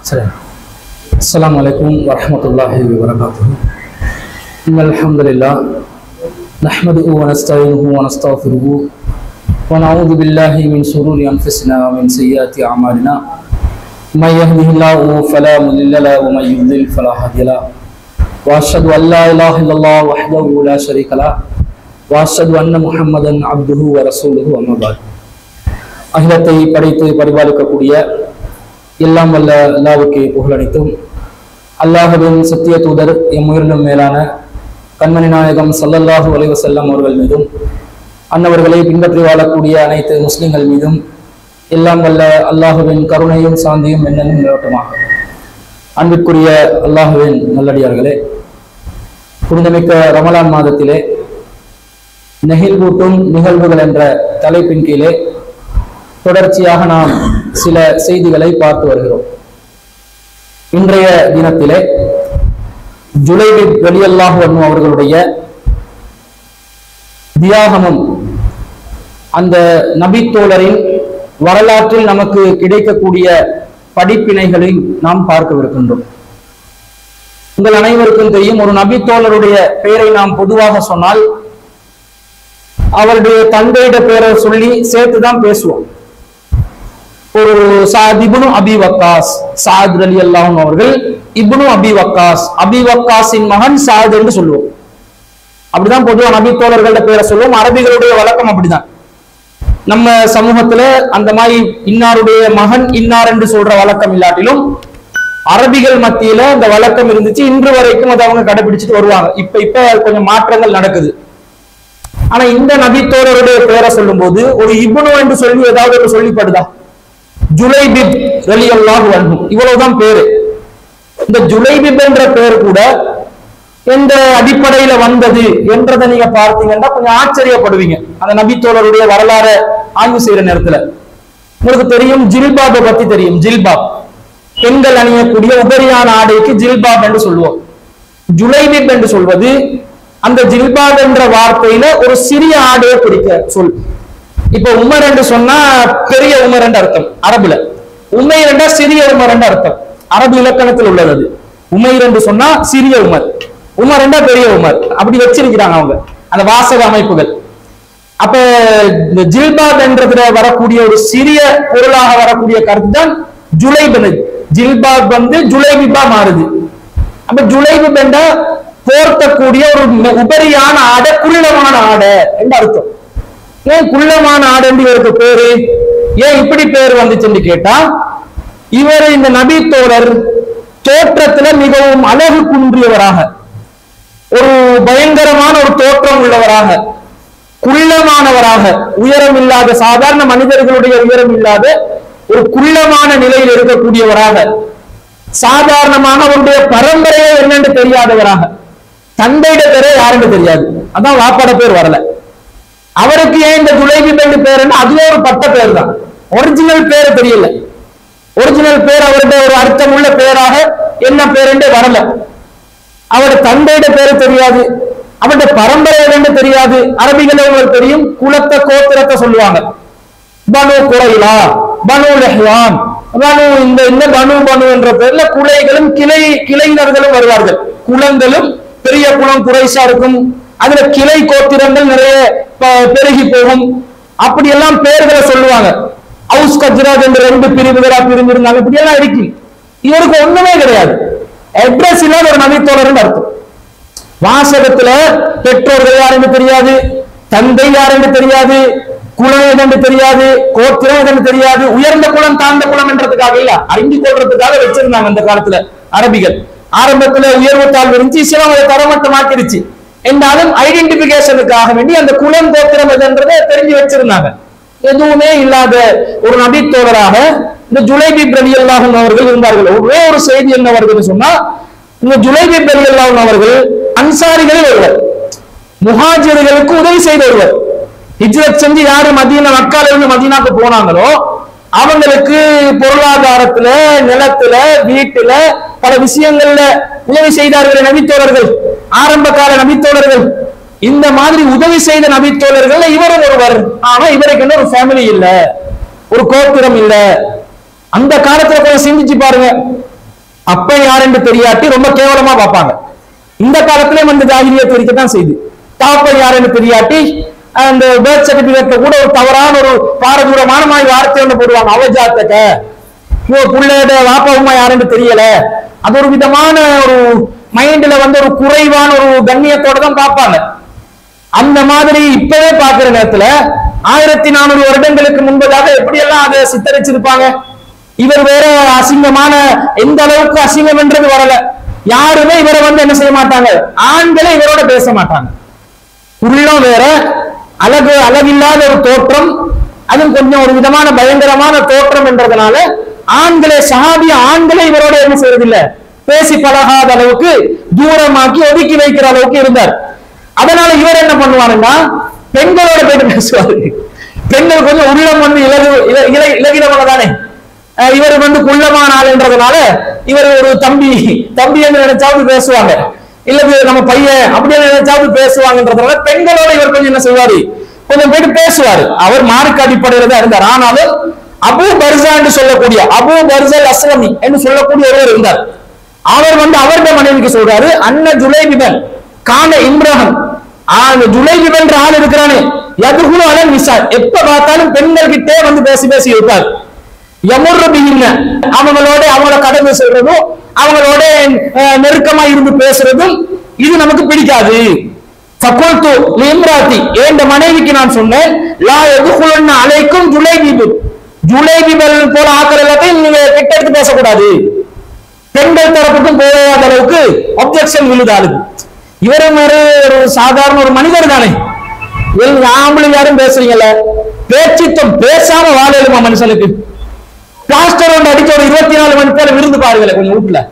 சரி அஸ்ஸலாமு அலைக்கும் வரஹ்மத்துல்லாஹி வபரகாத்துஹு இன்னல் ஹம்துலில்லாஹ் நஹ்மதுஹு வ நஸ்தஈனுஹு வ நஸ்தக்ஃபிருஹு வ நஊது பில்லாஹி மின் ஷுரூரி அன்ஃபுஸினா வ மின் ஸய்யிஆத்தி அமாலினா من يهده الله فلا مضل له ومن يضلل فلا هادي له واشهد ان لا اله الا الله وحده لا شريك له واشهد ان محمدا عبده ورسوله اما بعد அகிலத்தை படைத்து பரிபாலிக்கக்கூடிய எல்லாம் வல்ல அல்லாவுக்கு புகழனைத்தும் அல்லாஹுவின் சத்திய தூதர் எம் உயிரினும் மேலான கண்மணி நாயகம் சல்லல்லாஹு அலைஹி வஸல்லம் அவர்கள் மீதும் அன்னவர்களை பின்பற்றி வாழக்கூடிய அனைத்து முஸ்லிம்கள் மீதும் எல்லாம் வல்ல அல்லாஹுவின் கருணையும் சாந்தியும் என்னென்னும் நிலவட்டமாக அன்பிற்குரிய அல்லாஹுவின் நல்லடியார்களே புனிதமிக்க ரமலான் மாதத்திலே நெகிழ்வூட்டும் நிகழ்வுகள் என்ற தலைப்பின் கீழே தொடர்ச்சியாக நாம் சில செய்திகளை பார்த்து வருகிறோம் இன்றைய தினத்திலே ஜுலைபி வெளியல்லாஹு அன்ஹு அவர்களுடைய தியாகமும் அந்த நபித்தோழரின் வரலாற்றில் நமக்கு கிடைக்கக்கூடிய படிப்பினைகளை நாம் பார்க்கவிருக்கின்றோம் உங்கள் அனைவருக்கும் தெரியும் ஒரு நபித்தோழருடைய பெயரை நாம் பொதுவாக சொன்னால் அவருடைய தந்தையிட பெயரை சொல்லி சேர்த்துதான் பேசுவோம் ஒரு சாத் இப்னு அபி வக்காஸ் சாத் அலி அல்லாஹும் அவர்கள் இப்னு அபி வக்காஸ் அபி வக்காஸின் மகன் சாத் என்று சொல்லுவோம் அப்படிதான் பொதுவாக நபி தோழர்களோட பேரை சொல்லுவோம் அரபிகளுடைய வழக்கம் அப்படிதான் நம்ம சமூகத்துல அந்த மாதிரி இன்னாருடைய மகன் இன்னார் என்று சொல்ற வழக்கம் இல்லாட்டிலும் அரபிகள் மத்தியில அந்த வழக்கம் இருந்துச்சு இன்று வரைக்கும் அதை அவங்க கடைபிடிச்சிட்டு வருவாங்க இப்ப இப்ப கொஞ்சம் மாற்றங்கள் நடக்குது ஆனா இந்த நபித்தோழருடைய பெயரை சொல்லும்போது ஒரு இப்னு என்று சொல்லி ஏதாவது ஒரு சொல்லிப்படுதா ஜுலைபிப் ரலி அல்லாஹு அன்ஹு இவ்வளவுதான் பேரு இந்த ஜுலைபிப் என்ற பெயர் கூட எந்த அடிப்படையில வந்தது என்றதை நீங்க பார்த்தீங்கன்னா கொஞ்சம் ஆச்சரியப்படுவீங்க அந்த நபித்தோழருடைய வரலாறு ஆய்வு செய்யற நேரத்துல உங்களுக்கு தெரியும் ஜில்பாபை பத்தி தெரியும் ஜில்பாப் பெண்கள் அணியக்கூடிய உபரியான ஆடைக்கு ஜில்பாப் என்று சொல்லுவோம் ஜுலைபிப் என்று சொல்வது அந்த ஜில்பாப் என்ற வார்த்தையில ஒரு சிறிய ஆடையை குறிக்க சொல் இப்ப உமர் என்று சொன்னா பெரிய உமர் என்று அர்த்தம் அரபுல உமைர் என்றா சிறிய உமர் என்று அர்த்தம் அரபு இலக்கணத்தில் உள்ளது அது உமைர் என்று சொன்னா சிறிய உமர் உமர் என்றா பெரிய உமர் அப்படி வச்சிருக்கிறாங்க அவங்க அந்த வாசக அமைப்புகள் அப்ப இந்த ஜில்பாப் என்றதுல வரக்கூடிய ஒரு சிறிய பொருளாக வரக்கூடிய கருத்து தான் ஜுலைபு ஜில்பாப் வந்து ஜுலைபிபா மாறுது அப்ப ஜுலைபிப் என்றா போர்த்தக்கூடிய ஒரு ம- உபரியான ஆடை குள்ளமான ஆடை என்று அர்த்தம் ஏன் குள்ளமான ஆடு என்று இவருக்கு பேரு ஏன் இப்படி பேர் வந்துச்சுன்னு கேட்டா இவர் இந்த நபி தோழர் தோற்றத்துல மிகவும் அழகு குன்றியவராக ஒரு பயங்கரமான ஒரு தோற்றம் உள்ளவராக குள்ளமானவராக உயரம் இல்லாத சாதாரண மனிதர்களுடைய உயரம் இல்லாத ஒரு குள்ளமான நிலையில் இருக்கக்கூடியவராக சாதாரணமாக அவருடைய பரம்பரையே என்னன்னு தெரியாதவராக தந்தையிட பேரே யாருன்னு தெரியாது அதான் வாப்பாட பேர் வரல அவருக்கு ஏன் இந்த துளைவி பெண்டு பேருன்னா அதுவே ஒரு பட்ட பேர் தான் ஒரிஜினல் பேர் தெரியல ஒரிஜினல் பேர் அவருடைய ஒரு அர்த்தம் உள்ள பேராக என்ன பேருன்றே வரல அவருடைய தந்தையிட பேரு தெரியாது அவருடைய பரம்பரை என்னன்னு தெரியாது அரபிகள் உங்களுக்கு தெரியும் குலத்தை கோத்திரத்தை சொல்லுவாங்க பனு குறைலா பனு லெஹ்யான் பனு இந்த இந்த பனு பனு என்ற பேர்ல குலைகளும் கிளை கிளையினர்களும் வருவார்கள் குலங்களும் பெரிய குலம் குறைசா இருக்கும் அதுல கிளை கோத்திரங்கள் நிறைய ப- பெருகி போகும் அப்படியெல்லாம் பேர்களை சொல்லுவாங்க ஹவுஸ் கஜ்ராஜ் என்ற ரெண்டு பிரிவுகளா பிரிஞ்சிருந்தாங்க இப்படியெல்லாம் இருக்கு இவருக்கு ஒண்ணுமே கிடையாது அட்ரஸ் இல்லாத ஒரு நபித்தோழர்னு அர்த்தம் வாசகத்துல பெற்றோர்கள் யாருன்னு தெரியாது தந்தை யாருன்னு தெரியாது குலம் எதென்று தெரியாது கோத்திரம் எதென்று தெரியாது உயர்ந்த குலம் தாழ்ந்த குலம் என்றதுக்காக இல்ல அறிந்து கொள்றதுக்காக வச்சிருந்தாங்க அந்த காலத்துல அரபிகள் ஆரம்பத்துல உயர்வு தாழ்வு இருந்துச்சு இஸ்லாம் அதை தரமட்டமாக்கிருச்சு என்றாலும் ஐடென்டிபிகேஷனுக்காக வேண்டி அந்த குலம் கோத்திரம் எதுன்றதை தெரிஞ்சு வச்சிருந்தாங்க எதுவுமே இல்லாத ஒரு நபித்தோழராக இந்த ஜுலைபி பிரதியல்லாகும் அவர்கள் இருந்தார்கள் ஒரே ஒரு செய்தி என்ன வருதுன்னு சொன்னா இந்த ஜுலைபி பிரதியல்லாகும் அவர்கள் அன்சாரிகளில் ஒருவர் முஹாஜிர்களுக்கு உதவி செய்த ஒருவர் ஹிஜ்ரத் செஞ்சு யாரு மதீனா மக்கால இருந்து மதீனாக்கு போனாங்களோ அவங்களுக்கு பொருளாதாரத்துல நிலத்துல வீட்டுல பல விஷயங்கள்ல உதவி செய்தார்கள் நபித்தோழர்கள் ஆரம்ப கால நபித்தோழர்கள் இந்த மாதிரி உதவி செய்த நபித்தோழர்கள் இவரும் ஒருவர் ஆனா இவருக்கு என்ன ஒரு ஃபேமிலி இல்ல ஒரு கோத்திரம் இல்ல அந்த காலத்துல கொஞ்சம் சிந்திச்சு பாருங்க அப்ப யார் என்று தெரியாட்டி ரொம்ப கேவலமா பார்ப்பாங்க இந்த காலத்திலே வந்து ஜாகிரியத் இருக்கத்தான் செய்யுது தாப்பன் யார் என்று தெரியாட்டி அந்த பேர்த் சர்டிபிகேட்ல கூட ஒரு தவறான ஒரு பாரதூரமான மாதிரி வார்த்தை ஒன்று போடுவாங்க அவஜாத்தக்க ஓ புள்ளையோட வாப்பா உமா யாருன்னு தெரியல அது ஒரு விதமான ஒரு மைண்ட்ல வந்து ஒரு குறைவான ஒரு கண்ணியத்தோட தான் பார்ப்பாங்க அந்த மாதிரி இப்பவே பார்க்கிற நேரத்துல ஆயிரத்தி நானூறு வருடங்களுக்கு முன்பதாக எப்படியெல்லாம் அதை சித்தரிச்சிருப்பாங்க இவர் வேற அசிங்கமான எந்த அளவுக்கு அசிங்கம் என்றது வரல யாருமே இவரை வந்து என்ன செய்ய மாட்டாங்க ஆண்களே இவரோட பேச மாட்டாங்க உள்ளம் வேற அழகு அழகில்லாத ஒரு தோற்றம் அதுவும் கொஞ்சம் ஒரு விதமான பயங்கரமான தோற்றம் என்றதுனால ஆண்களே சஹாபிய ஆண்களே இவரோட என்ன செய்யறதில்ல பேசி பழகாத அளவுக்கு தூரமாக்கி ஒதுக்கி வைக்கிற அளவுக்கு இருந்தார் அதனால இவர் என்ன பண்ணுவாருன்னா பெண்களோட போயிட்டு பேசுவாரு பெண்கள் கொஞ்சம் உள்ளம் வந்து இலகு இல- இல- இலகினவங்க தானே அஹ் இவர் வந்து குள்ளமான ஆளுன்றதுனால இவர் ஒரு தம்பி தம்பி என்று நினைச்சாவது பேசுவாங்க இல்ல இது நம்ம பையன் அப்படின்னு நினைச்சாவது பேசுவாங்கன்றதுனால பெண்களோட இவர் கொஞ்சம் என்ன செய்வாரு கொஞ்சம் போயிட்டு பேசுவாரு அவர் மார்க் அடிப்படையில தான் இருந்தார் ஆனாலும் அபு பர்சா என்று சொல்லக்கூடிய அபு பர்சல் அஸ்லமி என்று சொல்லக்கூடிய ஒருவர் இருந்தார் அவர் வந்து அவருடைய மனைவிக்கு சொல்றாரு அன்ன ஜுலைபிபன் கான இம்ரஹன் அந்த ஜுலைபிபன் என்ற ஆள் இருக்கிறானே எதுகுல அலன் விசார் எப்ப பார்த்தாலும் பெண்கள் கிட்டே வந்து பேசி பேசி இருப்பார் எமர்ரு பிகின்ன அவங்களோட அவங்கள கடந்து செல்றதும் அவங்களோட அஹ், நெருக்கமா இருந்து பேசுறதும் இது நமக்கு பிடிக்காது ஃபகுல்து லிம்ராத்தி என் மனைவிக்கு நான் சொன்னேன் லா எதுகுலன்ன அலைக்கும் ஜுலைபிபு ஜுலைபிபல் போல ஆக்கிற எல்லாத்தையும் நீங்க கிட்ட எடுத்து பேசக்கூடாது பெண்கள் தரப்புக்கும் போகாத அளவுக்கு அப்செக்ஷன் விழுதாளுது இவரும் ஒரு ஒரு சாதாரண ஒரு மனிதர் தானே எங்க ஆம்பளை யாரும் பேசுறீங்கல்ல பேச்சித்தம் பேசாம வாழலுமா மனுஷனுக்கு பிளாஸ்டர் ஒன்று அடிச்ச ஒரு இருபத்தி நாலு மணி நேரம் விருந்து பாருங்களேன் கொஞ்சம் வீட்டுல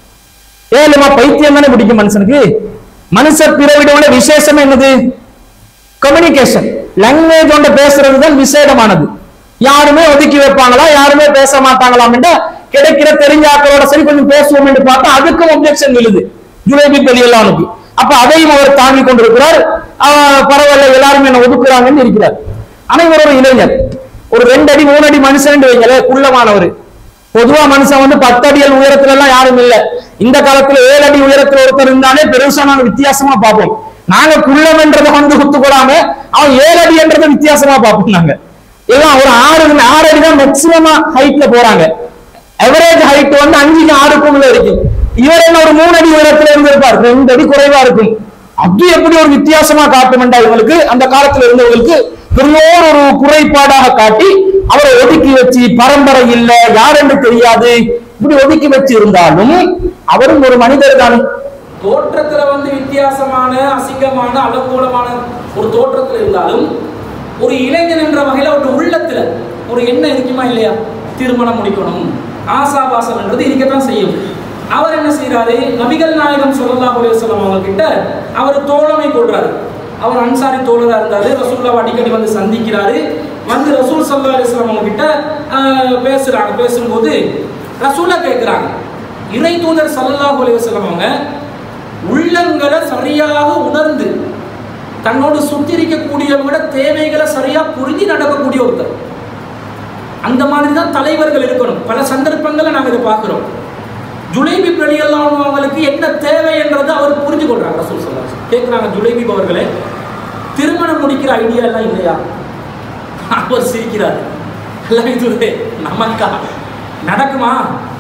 ஏழுமா பைத்தியம் தானே பிடிக்கும் மனுஷனுக்கு மனுஷ பிறவிடோட விசேஷம் என்னது கம்யூனிகேஷன் லாங்குவேஜ் ஒன்று பேசுறது தான் விசேடமானது யாருமே ஒதுக்கி வைப்பாங்களா யாருமே பேச மாட்டாங்களாம் கிடைக்கிற தெரிஞ்ச ஆக்களோட சரி கொஞ்சம் பேசுவோம் என்று பார்த்தா அதுக்கும் ஒப்ஜெக்ஷன் விழுது ஜுலேபி பெரியலானுக்கு அப்ப அதையும் அவர் தாங்கி கொண்டிருக்கிறார் ஆஹ் பரவாயில்ல எல்லாரும் என்ன ஒதுக்குறாங்கன்னு இருக்கிறார் ஆனா இவர் ஒரு இளைஞர் ஒரு ரெண்டு அடி மூணு அடி மனுஷன் வைங்களே குள்ளமானவர் பொதுவா மனுஷன் வந்து பத்து அடிகள் உயரத்துல எல்லாம் யாரும் இல்ல இந்த காலத்துல ஏழு அடி உயரத்துல ஒருத்தர் இருந்தாலே பெருசா நாங்க வித்தியாசமா பார்ப்போம் நாங்க குள்ளம்ன்றதை வந்து குத்து போடாம அவன் ஏழு அடின்றத வித்தியாசமா பார்ப்போம் நாங்க எல்லாம் ஒரு ஆறு ஆறு அடி தான் மேக்சிமமா ஹைட்ல போறாங்க எவரேஜ் ஹைட் வந்து அஞ்சுக்கு ஆறுக்கும் உள்ள இருக்கும் இவர் என்ன ஒரு மூணு அடி உயரத்துல இருந்திருப்பார் ரெண்டு அடி குறைவா இருக்கும் அது எப்படி ஒரு வித்தியாசமா காட்டுமெண்டா இவங்களுக்கு அந்த காலத்துல இருந்தவங்களுக்கு பெரியோர் ஒரு குறைபாடாக காட்டி அவரை ஒதுக்கி வச்சு பரம்பரை இல்ல யார் என்று தெரியாது இப்படி ஒதுக்கி வச்சு இருந்தாலும் அவரும் ஒரு மனிதர் தானே தோற்றத்துல வந்து வித்தியாசமான அசிங்கமான அலங்கோலமான ஒரு தோற்றத்துல இருந்தாலும் ஒரு இளைஞன் என்ற வகையில ஒரு உள்ளத்துல ஒரு எண்ணம் இருக்குமா இல்லையா திருமணம் முடிக்கணும் ஆசாபாசம் என்றது இருக்கத்தான் செய்யும் அவர் என்ன செய்யறாரு நபிகள் நாயகம் ஸல்லல்லாஹு அலைஹி வஸல்லம் அவங்க கிட்ட அவர் தோழமை கொள்றாரு அவர் அன்சாரி தோழரா இருந்தாரு ரசூல்லாவை அடிக்கடி வந்து சந்திக்கிறாரு வந்து ரசூல் ஸல்லல்லாஹு அலைஹி வஸல்லம் அவங்க கிட்ட ஆஹ், பேசுறாங்க பேசும்போது ரசூலா கேட்கிறாங்க இறை தூதர் ஸல்லல்லாஹு அலைஹி வஸல்லம் அவங்க உள்ளங்களை சரியாக உணர்ந்து தன்னோடு சுத்தி இருக்கக்கூடியவங்களோட தேவைகளை சரியா புரிஞ்சு நடக்கக்கூடிய ஒருத்தர் அந்த மாதிரி தான் தலைவர்கள் இருக்கணும் பல சந்தர்ப்பங்களை நாங்கள் இதை பார்க்கிறோம் ஜுலைபி வெளியெல்லாம் அவங்களுக்கு என்ன தேவை என்றதை அவர் புரிஞ்சு கொள்றாங்க ரசூல் சொல்றாங்க கேட்குறாங்க ஜுலைபி அவர்களே திருமணம் முடிக்கிற ஐடியா எல்லாம் இல்லையா அவர் சிரிக்கிறார் எல்லாம் இதுவே நமக்கா நடக்குமா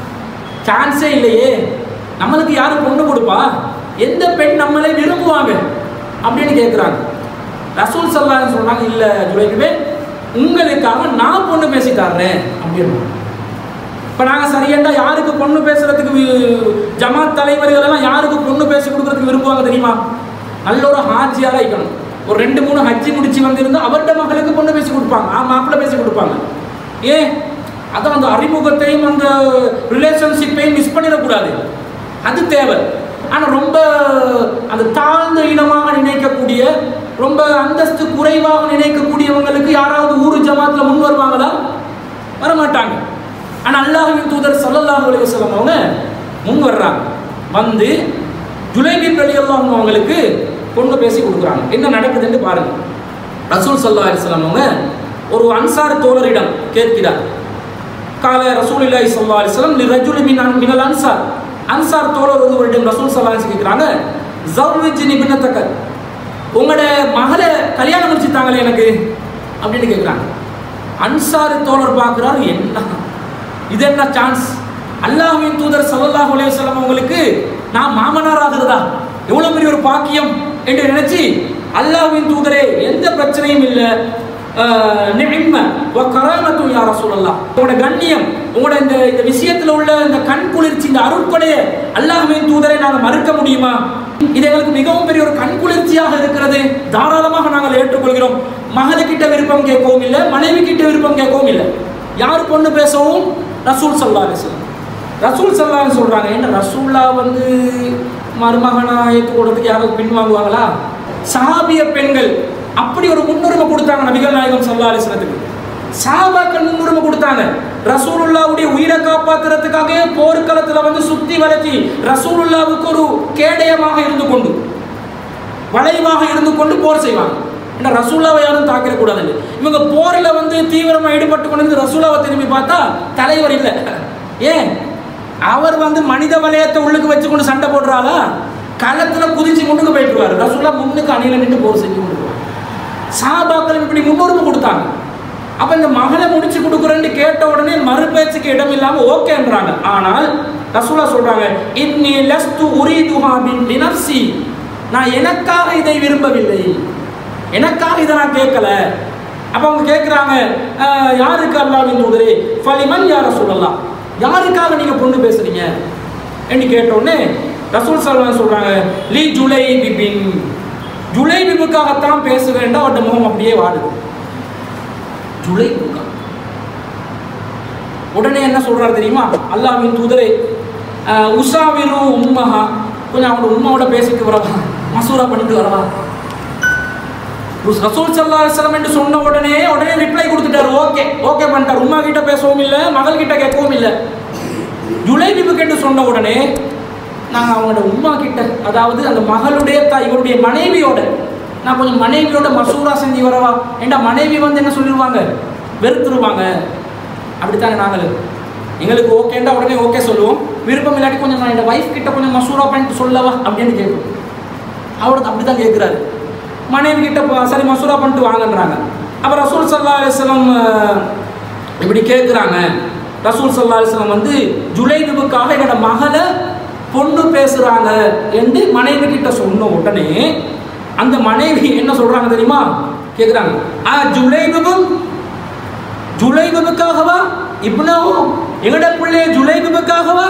சான்ஸே இல்லையே நம்மளுக்கு யாரு பொண்ணு கொடுப்பா எந்த பெண் நம்மளை விரும்புவாங்க அப்படின்னு கேட்குறாங்க ரசூல் சல்லான்னு சொல்றாங்க இல்ல ஜுலைபிபே உங்களுக்காக நான் பொண்ணு பேசி தர்றேன் அப்படின்னு இப்போ நாங்கள் சரியண்டா யாருக்கு பொண்ணு பேசுறதுக்கு வி- ஜமாத் தலைவர்கள் எல்லாம் யாருக்கு பொண்ணு பேசி கொடுக்கறதுக்கு விரும்புவாங்க தெரியுமா நல்ல ஒரு ஹாஜியாரா இருக்கணும் ஒரு ரெண்டு மூணு ஹஜ்ஜி முடிச்சு வந்திருந்தா அவர்கிட்ட மகளுக்கு பொண்ணு பேசி கொடுப்பாங்க ஆ மாப்பிள்ளை பேசி கொடுப்பாங்க ஏன் அதான் அந்த அறிமுகத்தையும் அந்த ரிலேஷன்ஷிப்பையும் மிஸ் பண்ணிடக்கூடாது அது தேவை ஆனால் ரொம்ப அந்த தாழ்ந்த இனமாக நினைக்கக்கூடிய ரொம்ப அந்தஸ்து குறைவாக நினைக்கக்கூடியவங்களுக்கு யாராவது ஊரு ஜமாத்தில் முன் வருவாங்களா வரமாட்டாங்க ஆனால் அல்லாஹ்வின் தூதர் ஸல்லல்லாஹு அலைஹி வஸல்லம் அவங்க முன் வர்றாங்க வந்து ஜுலைபி ரலியல்லாஹு அன்ஹு அவங்களுக்கு பொண்ணு பேசி கொடுக்குறாங்க என்ன நடக்குதுன்னு பாருங்க ரசூல் ஸல்லல்லாஹு அலைஹி வஸல்லம் அவங்க ஒரு அன்சார் தோழரிடம் கேட்கிறார் கால ரசூலுல்லாஹி ஸல்லல்லாஹு அலைஹி வஸல்லம் லிரஜுலி மின் அன்- மினல் அன்சார் அன்சார் தோழர் ஒருவரிடம் ரசூல் ஸல்லல்லாஹு அலைஹி வஸல்லம் கேக்குறாங்க ஜவ்விஜ்னி பின்னத்தக்க உங்களோட மகளை கல்யாணம் முடிச்சு தாங்களே எனக்கு அப்படின்னு கேக்குறாங்க அன்சாரி தோழர் பார்க்குறாரு என்ன இது என்ன சான்ஸ் அல்லாஹ்வின் தூதர் ஸல்லல்லாஹு அலைஹி வஸல்லம் உங்களுக்கு நான் மாமனார் ஆகுறதா எவ்வளவு பெரிய ஒரு பாக்கியம் என்று நினைச்சு அல்லாஹ்வின் தூதரே எந்த பிரச்சனையும் இல்லை நிமிம்ம வ கராமத்து யா ரசூலல்லாஹ் உங்களோட கண்ணியம் உங்களோட இந்த இந்த விஷயத்துல உள்ள இந்த கண் குளிர்ச்சி இந்த அருட்படைய அல்லாஹ்வின் தூதரை நாங்கள் மறுக்க முடியுமா இது எங்களுக்கு மிகவும் பெரிய ஒரு கண் குளிர்ச்சியாக இருக்கிறது தாராளமாக நாங்கள் ஏற்றுக்கொள்கிறோம் மகளுக்கிட்ட விருப்பம் கேட்கவும் இல்லை மனைவி கிட்ட விருப்பம் கேட்கவும் இல்லை யார் பொண்ணு பேசவும் ரசூல் சல்லா அலிஸ்லாம் ரசூல் சல்லான்னு சொல்றாங்க என்ன ரசூல்லா வந்து மருமகனா ஏற்றுக்கொள்றதுக்கு யாரும் பின்வாங்குவாங்களா சஹாபிய பெண்கள் அப்படி ஒரு முன்னுரிமை கொடுத்தாங்க நபிகள் நாயகம் சல்லா அலிஸ்லத்துக்கு சாபாக்கள் முன்னுரிமை கொடுத்தாங்க ரசூலுல்லாவுடைய உயிரை காப்பாத்துறதுக்காக போர்க்களத்துல வந்து சுத்தி வளைச்சி ரசூலுல்லாவுக்கு ஒரு கேடயமாக இருந்து கொண்டு வளைவாக இருந்து கொண்டு போர் செய்வாங்க ஏன்னா ரசூலாவை யாரும் தாக்கிடக்கூடாது இவங்க போரில் வந்து தீவிரமாக ஈடுபட்டு கொண்டு வந்து ரசூலாவை திரும்பி பார்த்தா தலைவர் இல்லை ஏன் அவர் வந்து மனித வலயத்தை உள்ளுக்கு வச்சு கொண்டு சண்டை போடுறாளா களத்தில் குதிச்சு முன்னுக்கு போயிட்டுருவாரு ரசூலா முன்னுக்கு அணியில நின்று போர் செஞ்சு கொண்டு போவார் சாபாக்கள் இப்படி முன்னுரிமை கொடுத்தாங்க அப்ப இந்த மகளை முடிச்சு கொடுக்குறேன்னு கேட்ட உடனே மறுபேச்சுக்கு இடம் இல்லாம ஓகேன்றாங்க ஆனால் ரசூலா சொல்றாங்க இன்னி லஸ்து உரீதுஹா பின் லினஃப்சி நான் எனக்காக இதை விரும்பவில்லை எனக்காக இதை நான் கேட்கல அப்ப அவங்க கேட்குறாங்க யாருக்கு அல்லாவின் தூதரே ஃபலிமன் யார சொல்லலாம் யாருக்காக நீங்க பொண்ணு பேசுறீங்க என்று கேட்ட உடனே ரசூல் சல்வான் சொல்றாங்க லீ ஜுலை பிபின் ஜுலை பிபுக்காகத்தான் பேச வேண்டாம் அவட்ட முகம் அப்படியே வாடுது ஜுலை பிபுக்கா உடனே என்ன சொல்றாரு தெரியுமா அல்லாஹ்வின் தூதரே அஹ், உசாவிரு உம்மஹா கொஞ்சம் அவனோட உம்மாவோட பேசிட்டு வரவா மசூரா பண்ணிட்டு வரவா ரசூல் சல்லா அலிஸ்லாம் என்று சொன்ன உடனே உடனே ரிப்ளை கொடுத்துட்டாரு ஓகே ஓகே பண்ணிட்டார் உம்மா கிட்ட பேசவும் இல்லை மகள் கிட்ட கேட்கவும் இல்லை ஜுலைபிபு கேட்டு சொன்ன உடனே நாங்கள் அவங்களோட உம்மா கிட்ட அதாவது அந்த மகளுடைய தாய் இவருடைய மனைவியோட நான் கொஞ்சம் மனைவியோட மசூரா செஞ்சு வரவா ஏண்டா மனைவி வந்து என்ன சொல்லிடுவாங்க வெறுத்துருவாங்க அப்படித்தானே நாங்கள் எங்களுக்கு ஓகேண்டா உடனே ஓகே சொல்லுவோம் விருப்பம் இல்லாட்டி கொஞ்சம் நான் என் ஒய்ஃப் கிட்ட கொஞ்சம் மசூரா பண்ணிட்டு சொல்லவா அப்படின்னு கேட்போம் அவருக்கு அப்படி தான் கேட்குறாரு மனைவி கிட்ட போ- சரி மசூரா பண்ணிட்டு வாங்கன்றாங்க அப்போ ரசூல் சல்லா அலிஸ்லம் இப்படி கேட்குறாங்க ரசூல் சல்லா அலிஸ்லம் வந்து ஜுலைதுவுக்காக என்னோட மகளை பொண்ணு பேசுகிறாங்க என்று மனைவி கிட்ட சொன்ன உடனே அந்த மனைவி என்ன சொல்கிறாங்க தெரியுமா கேட்குறாங்க ஆ ஜுலைதுவும் ஜுலைபுக்காகவா இப்னாவும் எங்கட பிள்ளை ஜுலைபுக்காகவா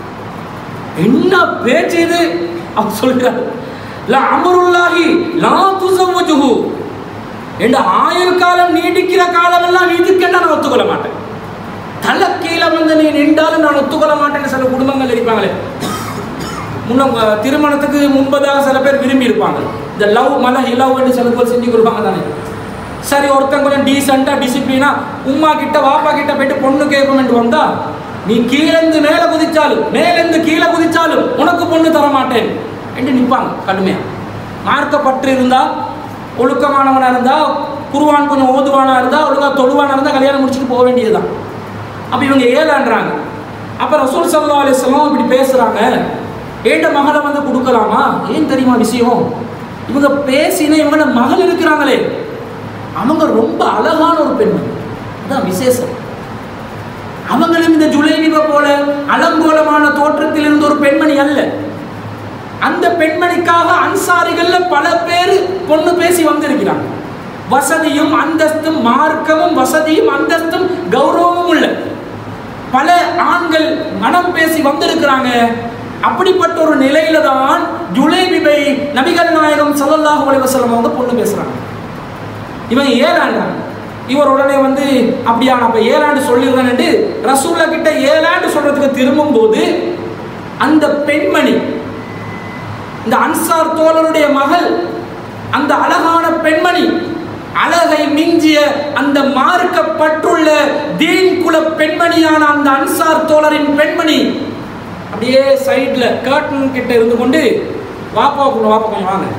என்ன பேச்சு இது அவர் சொல்கிறார் லா அமருல்லாஹி லா துசவ்வஜுஹு என்ற ஆயுள் காலம் நீடிக்கிற காலம் எல்லாம் இதுக்கெல்லாம் நான் ஒத்துக்கொள்ள மாட்டேன் தலை கீழே வந்து நீ நின்றாலும் நான் ஒத்துக்கொள்ள மாட்டேன்னு சில குடும்பங்கள் இருப்பாங்களே முன்ன அஹ், திருமணத்துக்கு முன்பதாக சில பேர் விரும்பி இருப்பாங்க இந்த லவ் மலை லவ் என்று சில பேர் செஞ்சு கொடுப்பாங்க தானே சரி ஒருத்தன் கொஞ்சம் டீசெண்டாக டிசிப்ளினா உம்மா கிட்ட வாப்பா கிட்ட போயிட்டு பொண்ணு கேட்போம்னு வந்தா நீ கீழேந்து மேலே குதிச்சாலும் மேலேந்து கீழே குதிச்சாலும் உனக்கு பொண்ணு தர மாட்டேன் என்று நிற்பாங்க கடுமையா மார்க்கப்பற்று இருந்தா ஒழுக்கமானவனா இருந்தா குருவான் கொஞ்சம் ஓதுவானா இருந்தா ஒழுங்கா தொழுவானா இருந்தா கல்யாணம் முடிச்சுட்டு போக வேண்டியதுதான் அப்ப இவங்க ஏழான்றாங்க அப்ப ரசூல் சல்லா அலிஸ்லாம் இப்படி பேசுறாங்க ஏண்ட மகளை வந்து கொடுக்கலாமா ஏன் தெரியுமா விஷயம் இவங்க பேசின இவங்கள மகள் இருக்கிறாங்களே அவங்க ரொம்ப அழகான ஒரு பெண்மணி அதான் விசேஷம் அவங்களும் இந்த ஜுலைபிப போல அலங்கோலமான தோற்றத்தில் இருந்த ஒரு பெண்மணி அல்ல அந்த பெண்மணிக்காக அன்சாரிகள்ல பல பேர் பொண்ணு பேசி வந்திருக்கிறாங்க வசதியும் அந்தஸ்தும் மார்க்கமும் வசதியும் அந்தஸ்தும் கௌரவமும் உள்ள பல ஆண்கள் மனம் பேசி வந்திருக்கிறாங்க அப்படிப்பட்ட ஒரு நிலையில தான் ஜுலைபிபை நபிகள் நாயகம் ஸல்லல்லாஹு அலைஹி வஸல்லம் அவங்க பொண்ணு பேசுறாங்க இவன் ஏழாண்டான் இவர் உடனே வந்து அப்படியா நான் அப்ப ஏழாண்டு சொல்லிடுறேன்ட்டு ரசூல்லா கிட்ட ஏழாண்டு சொல்றதுக்கு திரும்பும் போது அந்த பெண்மணி இந்த அன்சார் தோழருடைய மகள் அந்த அழகான பெண்மணி அழகை மிஞ்சிய அந்த மார்க்கப்பட்டுள்ள தீன் குல பெண்மணியான அந்த அன்சார் தோழரின் பெண்மணி அப்படியே சைடுல கர்டன் கிட்ட இருந்து கொண்டு வாப்பா கொஞ்சம் வாப்பா கொஞ்சம் வாங்க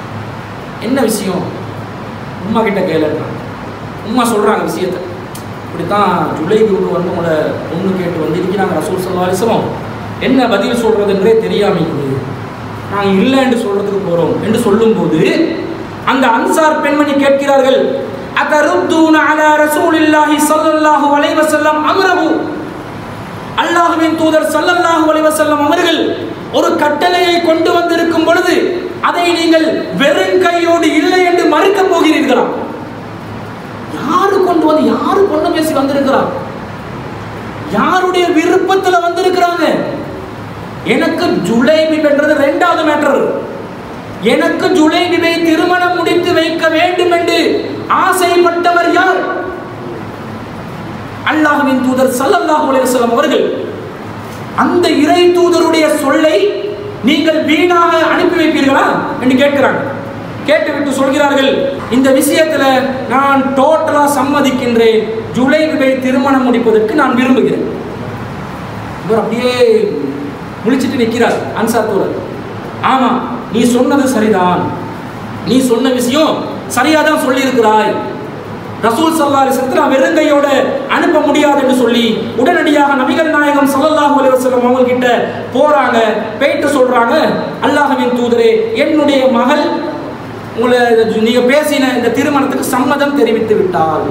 என்ன விஷயம் உம்மா கிட்ட கேளுங்க உம்மா சொல்றாங்க விஷயத்த இப்படித்தான் ஜுலைபுக்கு வந்து உங்களை பொண்ணு கேட்டு வந்திருக்கிறாங்க ரசூல் சல்லா அலிஸ்லாம் என்ன பதில் சொல்றதுன்றே தெரியாமைக்குது நாங்கள் இல்லை என்று சொல்றதுக்கு போறோம் என்று சொல்லும்போது அந்த அன்சார் பெண்மணி கேட்கிறார்கள் அத்தருத்தூன அலா ரசூலில்லாஹி ஸல்லல்லாஹு அலைஹி வஸல்லம் அம்ரஹு அல்லாஹ்வின் தூதர் ஸல்லல்லாஹு அலைஹி வஸல்லம் அவர்கள் ஒரு கட்டளையை கொண்டு வந்திருக்கும் பொழுது அதை நீங்கள் வெறும் கையோடு இல்லை என்று மறுக்க போகிறீர்களா யாரு கொண்டு வந்து யாரு கொண்டு பேசி வந்திருக்கிறா யாருடைய விருப்பத்துல வந்திருக்கிறாங்க எனக்கு ஜுலைபி என்றது ரெண்டாவது மேட்டர் எனக்கு ஜுலைபிவை திருமணம் முடித்து வைக்க வேண்டும் என்று ஆசைப்பட்டவர் யார் அல்லாஹ்வின் தூதர் ஸல்லல்லாஹு அலைஹி வஸல்லம் அவர்கள் அந்த இறை தூதருடைய சொல்லை நீங்கள் வீணாக அனுப்பி வைப்பீர்களா என்று கேட்கிறாங்க கேட்டுவிட்டு சொல்கிறார்கள் இந்த விஷயத்துல நான் டோட்டலா சம்மதிக்கின்றேன் ஜுலைபிவை திருமணம் முடிப்பதற்கு நான் விரும்புகிறேன் இவர் அப்படியே முழிச்சிட்டு நிற்கிறார் அன்சார் தோழர் ஆமா நீ சொன்னது சரிதான் நீ சொன்ன விஷயம் சரியா தான் சொல்லியிருக்கிறாய் ரசூல் சல்லா அலிஸ்லத்தை நான் வெறுங்கையோட அனுப்ப முடியாது என்று சொல்லி உடனடியாக நபிகள் நாயகம் ஸல்லல்லாஹு அலைஹி வஸல்லம் அவங்க கிட்ட போறாங்க போயிட்டு சொல்றாங்க அல்லாஹ்வின் தூதரே என்னுடைய மகள் உங்களை நீங்க பேசின இந்த திருமணத்துக்கு சம்மதம் தெரிவித்து விட்டாள்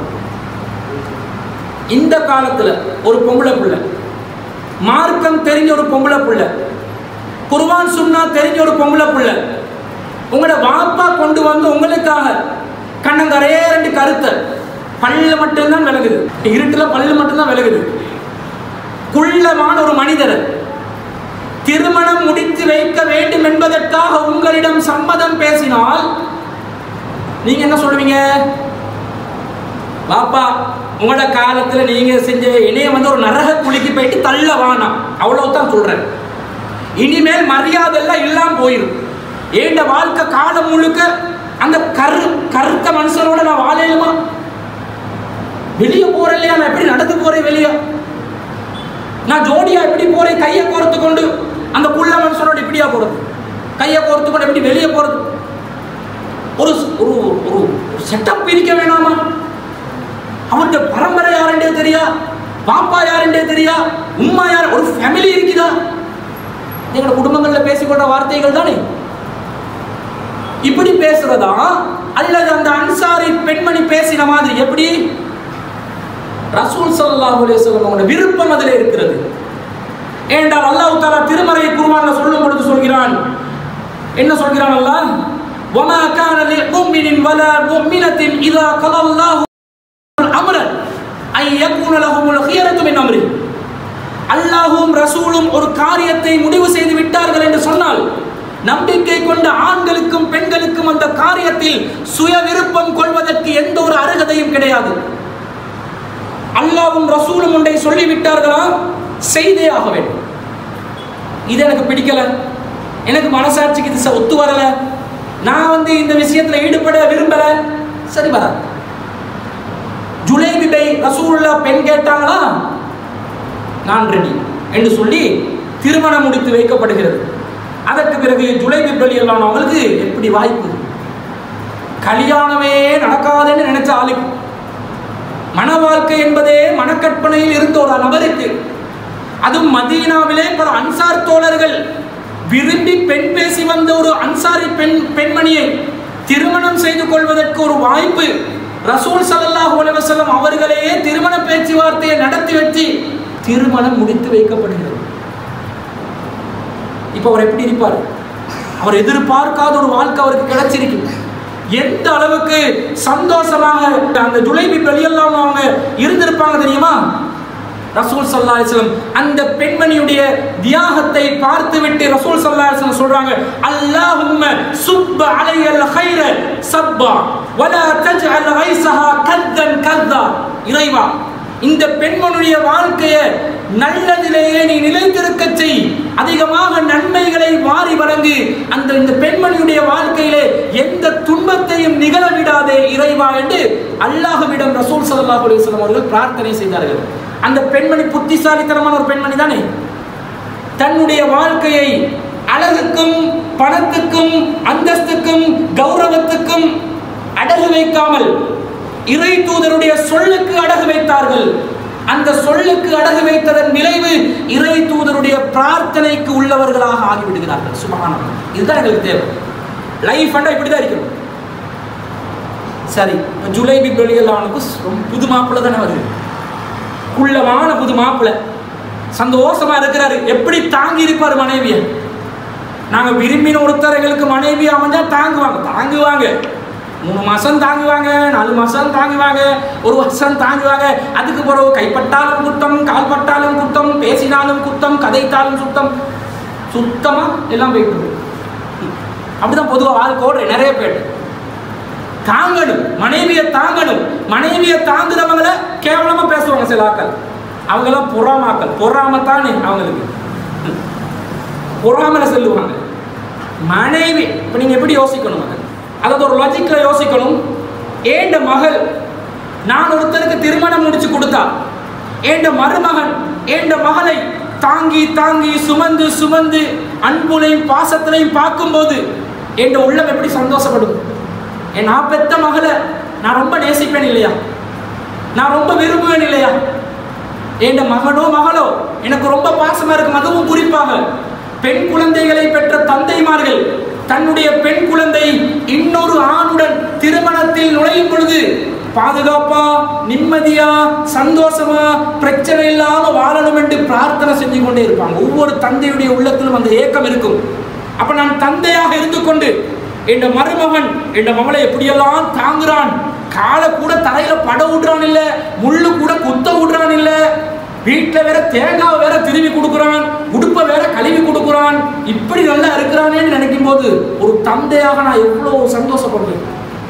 இந்த காலத்துல ஒரு பொம்பளை பிள்ளை மார்க்கம் தெரிஞ்ச ஒரு பொம்பளை பிள்ளை குர்வான் சுன்னா தெரிஞ்ச ஒரு பொம்பளை பிள்ளை உங்களோட வாப்பா கொண்டு வந்து உங்களுக்காக கண்ணங்கரையே ரெண்டு கருத்தை பல்லு மட்டும்தான் விலகுது இருட்டுல பல்லு மட்டும்தான் விலகுது குள்ளமான ஒரு மனிதர் திருமணம் முடித்து வைக்க வேண்டும் என்பதற்காக உங்களிடம் சம்மதம் பேசினால் நீங்க என்ன சொல்லுவீங்க பாப்பா உங்களோட காலத்துல நீங்க செஞ்ச இணைய வந்து ஒரு நரக குழிக்கு போயிட்டு தள்ள வானாம் அவ்வளவுதான் சொல்றேன் இனிமேல் மரியாதை எல்லாம் இல்லாம போயிடும் ஏண்ட வாழ்க்கை காலம் முழுக்க அந்த கரு கருத்த மனுஷனோட நான் வாழையிலுமா வெளியே போறேன் இல்லையா நான் எப்படி நடந்து போறேன் வெளியே நான் ஜோடியா எப்படி போறேன் கையை கோர்த்து கொண்டு அந்த புள்ள மனுஷனோட இப்படியா போறது கையை கோர்த்து கொண்டு எப்படி வெளியே போறது ஒரு ஒரு ஒரு செட்டப் பிரிக்க வேணாமா அவருடைய பரம்பரை யாருன்றே தெரியா பாப்பா யாருன்றே தெரியா உம்மா யார் ஒரு ஃபேமிலி இருக்குதா எங்களோட குடும்பங்கள்ல பேசிக்கொண்ட வார்த்தைகள் தானே இப்படி பேசுறதா அல்லது அந்த அன்சாரி பெண்மணி பேசின மாதிரி எப்படி ரசூல் ஸல்லல்லாஹு அலைஹி வஸல்லம் அவங்களோட விருப்பம் அதில் இருக்கிறது ஏனென்றால் அல்லாஹ் தஆலா திருமறை குர்ஆன்ல சொல்லும் பொழுது சொல்கிறான் என்ன சொல்கிறான் அல்லாஹ் وما كان لمؤمن ولا مؤمنة إذا قضى الله أمرا أن يكون لهم الخيرة من أمره அல்லாஹும் ரசூலும் ஒரு காரியத்தை முடிவு செய்து விட்டார்கள் என்று சொன்னால் நம்பிக்கை கொண்ட ஆண்களுக்கும் பெண்களுக்கும் அந்த காரியத்தில் சுய விருப்பம் கொள்வதற்கு எந்த ஒரு அருகதையும் கிடையாது அல்லாவும் ரசூலும் ஒன்றை சொல்லிவிட்டார்களா செய்தே ஆக வேண்டும் இது எனக்கு பிடிக்கல எனக்கு மனசாட்சிக்கு இது ச- ஒத்து வரல நான் வந்து இந்த விஷயத்துல ஈடுபட விரும்பல சரி வராது ஜுலேபிபை ரசூலுல்லா பெண் கேட்டாங்களா நான் ரெடி என்று சொல்லி திருமணம் முடித்து வைக்கப்படுகிறது அதற்கு பிறகு ஜுலைபி பலி எல்லாம் அவங்களுக்கு எப்படி வாய்ப்பு கல்யாணமே நடக்காதுன்னு நினைச்ச ஆளுக்கு மன வாழ்க்கை என்பதே மனக்கற்பனையில் இருந்த ஒரு நபருக்கு அதுவும் மதீனாவிலே பல அன்சார் தோழர்கள் விரும்பி பெண் பேசி வந்த ஒரு அன்சாரி பெண் பெண்மணியை திருமணம் செய்து கொள்வதற்கு ஒரு வாய்ப்பு ரசூல் ஸல்லல்லாஹு அலைஹி வஸல்லம் அவர்களே திருமண பேச்சுவார்த்தையை நடத்தி வச்சு திருமணம் முடித்து வைக்கப்படுகிறது இப்போ அவர் எப்படி இருப்பார் அவர் எதிர்பார்க்காத ஒரு வாழ்க்கை அவருக்கு கிடைச்சிருக்கு எந்த அளவுக்கு சந்தோஷமாக அந்த ஜுலைபி வெளியெல்லாம் அவங்க இருந்திருப்பாங்க தெரியுமா ரசூல் சல்லா அலிஸ்லம் அந்த பெண்மணியுடைய தியாகத்தை பார்த்துவிட்டு ரசூல் சல்லா அலிஸ்லம் சொல்றாங்க அல்லாஹும்ம சுப்ப அலையல் ஹைர சப்பா வலா தஜ்அல் ஐஸஹா கத்தன் கத்தா இறைவா இந்த பெண்மனுடைய வாழ்க்கையை நல்லதிலேயே நீ நிலைத்திருக்க செய் அதிகமாக நன்மைகளை வாரி வழங்கு அந்த இந்த பெண்மணியுடைய வாழ்க்கையிலே எந்த துன்பத்தையும் நிகழ விடாதே இறைவா என்று அல்லாஹ்விடம் ரசூல் ஸல்லல்லாஹு அலைஹி வஸல்லம் அவர்கள் பிரார்த்தனை செய்தார்கள் அந்த பெண்மணி புத்திசாலித்தனமான ஒரு பெண்மணி தானே தன்னுடைய வாழ்க்கையை அழகுக்கும் பணத்துக்கும் அந்தஸ்துக்கும் கௌரவத்துக்கும் அடகு வைக்காமல் இறை தூதருடைய சொல்லுக்கு அடகு வைத்தார்கள் அந்த சொல்லுக்கு அடகு வைத்ததன் விளைவு இறை தூதருடைய பிரார்த்தனைக்கு உள்ளவர்களாக ஆகிவிடுகிறார்கள் சுபகானம் இதுதான் எங்களுக்கு தேவை லைஃப் அண்டா இப்படிதான் இருக்கணும் சரி இப்ப ஜூலைபி வெளியெல்லானுக்கு ரொம்ப புது மாப்பிள்ளை தானே வருது குள்ளமான புது மாப்பிள்ளை சந்தோஷமா இருக்கிறாரு எப்படி தாங்கி இருப்பார் மனைவியை நாங்க விரும்பின ஒருத்தர் எங்களுக்கு மனைவி அமைஞ்சா தாங்குவாங்க தாங்குவாங்க மூணு மாசம் தாங்குவாங்க நாலு மாசம் தாங்குவாங்க ஒரு வருஷம் தாங்குவாங்க அதுக்கு பிறகு கைப்பட்டாலும் குத்தம் கால்பட்டாலும் குத்தம் பேசினாலும் குத்தம் கதைத்தாலும் சுத்தம் சுத்தமா எல்லாம் போயிட்டு அப்படிதான் பொதுவாக வாழ்க்கை ஓடுற நிறைய பேர் தாங்கணும் மனைவியை தாங்கணும் மனைவியை தாங்குறவங்கள கேவலமா பேசுவாங்க சில ஆக்கள் அவங்கெல்லாம் பொறாமாக்கள் பொறாமத்தானே அவங்களுக்கு பொறாமல சொல்லுவாங்க மனைவி இப்போ நீங்க எப்படி யோசிக்கணும் மகன் அதாவது ஒரு லாஜிக்ல யோசிக்கணும் ஏண்ட மகள் நான் ஒருத்தருக்கு திருமணம் முடிச்சு கொடுத்தா ஏண்ட மருமகன் ஏண்ட மகளை தாங்கி தாங்கி சுமந்து சுமந்து அன்புலையும் பாசத்திலையும் பார்க்கும்போது என் உள்ளம் எப்படி சந்தோஷப்படும் என் நான் பெத்த மகளை நான் ரொம்ப நேசிப்பேன் இல்லையா நான் ரொம்ப விரும்புவேன் இல்லையா என் மகனோ மகளோ எனக்கு ரொம்ப பாசமா இருக்கும் அதுவும் குறிப்பாக பெண் குழந்தைகளை பெற்ற தந்தைமார்கள் தன்னுடைய பெண் குழந்தை இன்னொரு ஆணுடன் திருமணத்தில் நுழையும் பொழுது பாதுகாப்பா நிம்மதியா சந்தோஷமா பிரச்சனை இல்லாம வாழணும் என்று பிரார்த்தனை செஞ்சு கொண்டே இருப்பாங்க ஒவ்வொரு தந்தையுடைய உள்ளத்திலும் அந்த ஏக்கம் இருக்கும் அப்ப நான் தந்தையாக இருந்து கொண்டு என் மருமகன் என் மகளை எப்படியெல்லாம் தாங்குறான் காலை கூட தலையில பட விடுறான் இல்ல முள்ளு கூட குத்த விடுறான் இல்ல வீட்டுல வேற தேங்காவை வேற திரும்பி கொடுக்குறான் உடுப்பை வேற கழுவி கொடுக்குறான் இப்படி நல்லா இருக்கிறானேன்னு நினைக்கும் போது ஒரு தந்தையாக நான் எவ்வளவு சந்தோஷப்படுறேன்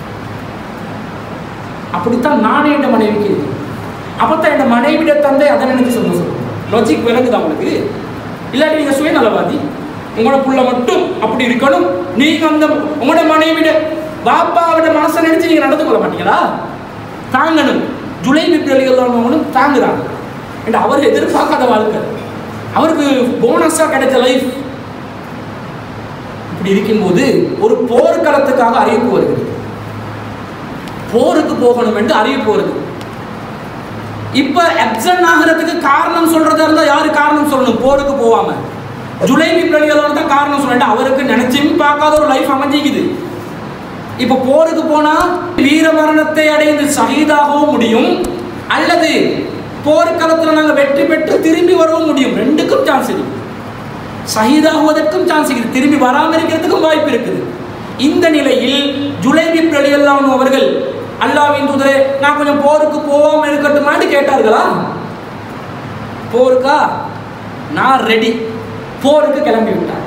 அப்படித்தான் நானே என் மனைவிக்கு இருக்கேன் அப்பத்தான் என் மனைவிட தந்தை அதை நினைச்சு சந்தோஷம் லாஜிக் விளங்குதா உங்களுக்கு இல்லாட்டி நீங்க சுயநலவாதி உங்களோட புள்ள மட்டும் அப்படி இருக்கணும் நீங்க அந்த உங்களோட மனைவிட பாப்பாவோட மனசை நினைச்சு நீங்க நடந்து கொள்ள மாட்டீங்களா தாங்கணும் ஜூலை விப்ரலிகளும் தாங்குறாங்க and அவர் எதிர்பார்க்காத வாழ்க்கை அவருக்கு போனஸா கிடைச்ச லைஃப் இப்படி இருக்கும்போது ஒரு போர்க்களத்துக்காக அறிவிப்பு வருகிறது போருக்கு போகணும் என்று அறிவிப்பு வருது இப்ப அப்சன்ட் ஆகிறதுக்கு காரணம் சொல்றதா இருந்தா யாரு காரணம் சொல்லணும் போருக்கு போவாம ஜுலைபி பிரலிகளோட தான் காரணம் சொல்லிட்டு அவருக்கு நினைச்சும் பார்க்காத ஒரு லைஃப் அமைஞ்சிக்குது இப்ப போருக்கு போனா வீர மரணத்தை அடைந்து சகிதாகவும் முடியும் அல்லது போர்க்களத்தில் நாங்கள் வெற்றி பெற்று திரும்பி வரவும் முடியும் ரெண்டுக்கும் சான்ஸ் இருக்கு சகிதாகுவதற்கும் சான்ஸ் இருக்குது திரும்பி வராமல் இருக்கிறதுக்கும் வாய்ப்பு இருக்குது இந்த நிலையில் ஜுலைபி பிரலியல்லாம் அவர்கள் அல்லாவின் தூதரே நான் கொஞ்சம் போருக்கு போகாம இருக்கட்டுமான்னு கேட்டார்களா போருக்கா நான் ரெடி போருக்கு கிளம்பி விட்டார்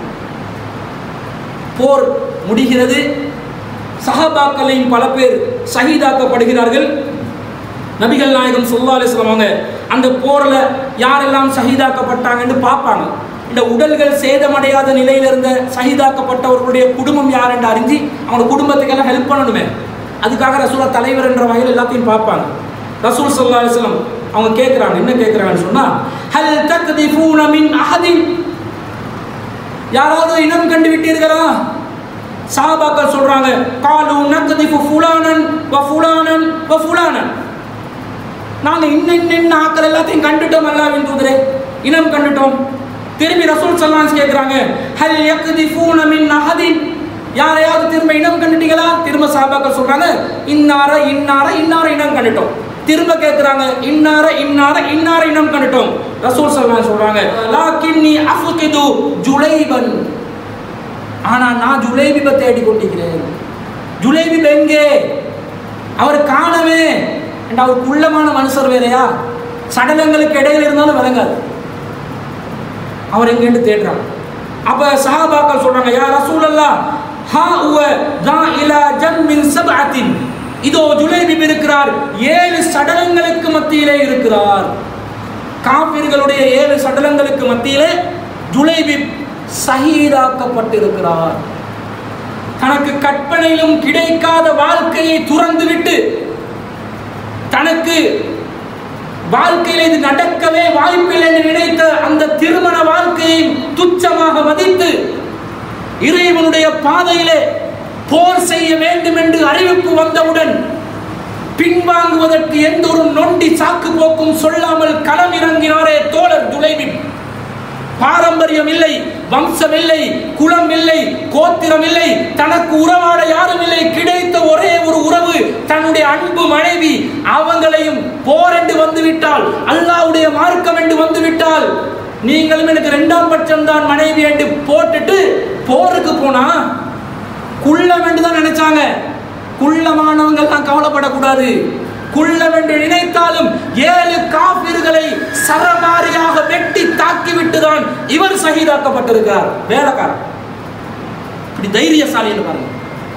போர் முடிகிறது சஹாபாக்களையும் பல பேர் ஷஹீதாக்கப்படுகிறார்கள் நபிகள் நாயகம் சொல்லா அலிஸ்லாம் அவங்க அந்த போரில் யாரெல்லாம் ஷஹீதாக்கப்பட்டாங்கன்னு பார்ப்பாங்க இந்த உடல்கள் சேதமடையாத நிலையில் இருந்த ஷஹீதாக்கப்பட்டவர்களுடைய குடும்பம் யார் என்று அறிஞ்சு அவங்க குடும்பத்துக்கெல்லாம் ஹெல்ப் பண்ணணுமே அதுக்காக ரசூலா தலைவர் என்ற வகையில் எல்லாத்தையும் பார்ப்பாங்க ரசூல் சல்லா அலிஸ்லாம் அவங்க கேட்குறாங்க என்ன கேட்குறாங்கன்னு சொன்னா ஹல் தக்திஃபூன மின் அஹதின் யாராவது இனம் கண்டு விட்டீர்களா சாபாக்கள் சொல்றாங்க காலு நக்திஃபு ஃபுலானன் வ ஃபுலானன் வ ஃபுலானன் நாங்க இன்ன இன்ன ஆக்கள் எல்லாத்தையும் கண்டுட்டோம் அல்லாவின் தூதரே இனம் கண்டுட்டோம் திரும்பி ரசூல் சல்லான்ஸ் கேட்குறாங்க ஹல் யக்திஃபூன மின் அஹதின் யாரையாவது திரும்ப இனம் கண்டுட்டீங்களா திரும்ப சாபாக்கள் சொல்றாங்க இன்னார இன்னார இன்னார இனம் கண்டுட்டோம் திரும்ப கேட்குறாங்க இன்னார இன்னார இன்னார இனம் கண்டுட்டோம் ரசூல் சல்லான் சொல்றாங்க லாக்கின்னி அஃபுகிது ஜுலைபன் ஆனா நான் ஜுலைபிபை தேடி கொண்டிருக்கிறேன் ஜுலைபிப் எங்கே அவர் காணவே and அவர் குள்ளமான மனுஷர் வேறையா சடலங்களுக்கு இடையில இருந்தாலும் விளங்காது அவர் எங்கேன்னு தேடுறாங்க அப்ப சஹாபாக்கள் சொல்றாங்க யா ரசூலல்லா ஹா உவ தா இலா ஜம்மின் சபஅத்தின் இதோ ஜுலைபிப் இருக்கிறார் ஏழு சடலங்களுக்கு மத்தியிலே இருக்கிறார் காபிர்களுடைய ஏழு சடலங்களுக்கு மத்தியிலே ஜுலைபிப் சஹீதாக்கப்பட்டிருக்கிறார் தனக்கு கற்பனையிலும் கிடைக்காத வாழ்க்கையை துறந்துவிட்டு தனக்கு வாழ்க்கையில் இது நடக்கவே வாய்ப்பில்லை என்று நினைத்த அந்த திருமண வாழ்க்கையை துச்சமாக மதித்து இறைவனுடைய பாதையிலே போர் செய்ய வேண்டும் என்று அறிவிப்பு வந்தவுடன் பின்வாங்குவதற்கு எந்த ஒரு நொண்டி சாக்கு போக்கும் சொல்லாமல் களம் இறங்கினாரே தோழர் துளைவின் பாரம்பரியம் இல்லை வம்சம் இல்லை குலம் இல்லை கோத்திரம் இல்லை தனக்கு உறவாட யாரும் இல்லை கிடைத்த ஒரே ஒரு உறவு தன்னுடைய அன்பு மனைவி அவங்களையும் போர் என்று வந்துவிட்டால் அல்லாவுடைய மார்க்கம் என்று வந்துவிட்டால் நீங்களும் எனக்கு இரண்டாம் பட்சம் தான் மனைவி என்று போட்டுட்டு போருக்கு போனா குள்ளம் என்று தான் நினைச்சாங்க குள்ளமானவங்க எல்லாம் கவலைப்படக்கூடாது குள்ளம் என்று நினைத்தாலும் ஏழு காபிர்களை சரமாரியாக வெட்டி தாக்கிவிட்டு தான் இவர் சகிதாக்கப்பட்டிருக்கிறார் வேலைக்காரர் இப்படி தைரியசாலி என்று பாருங்க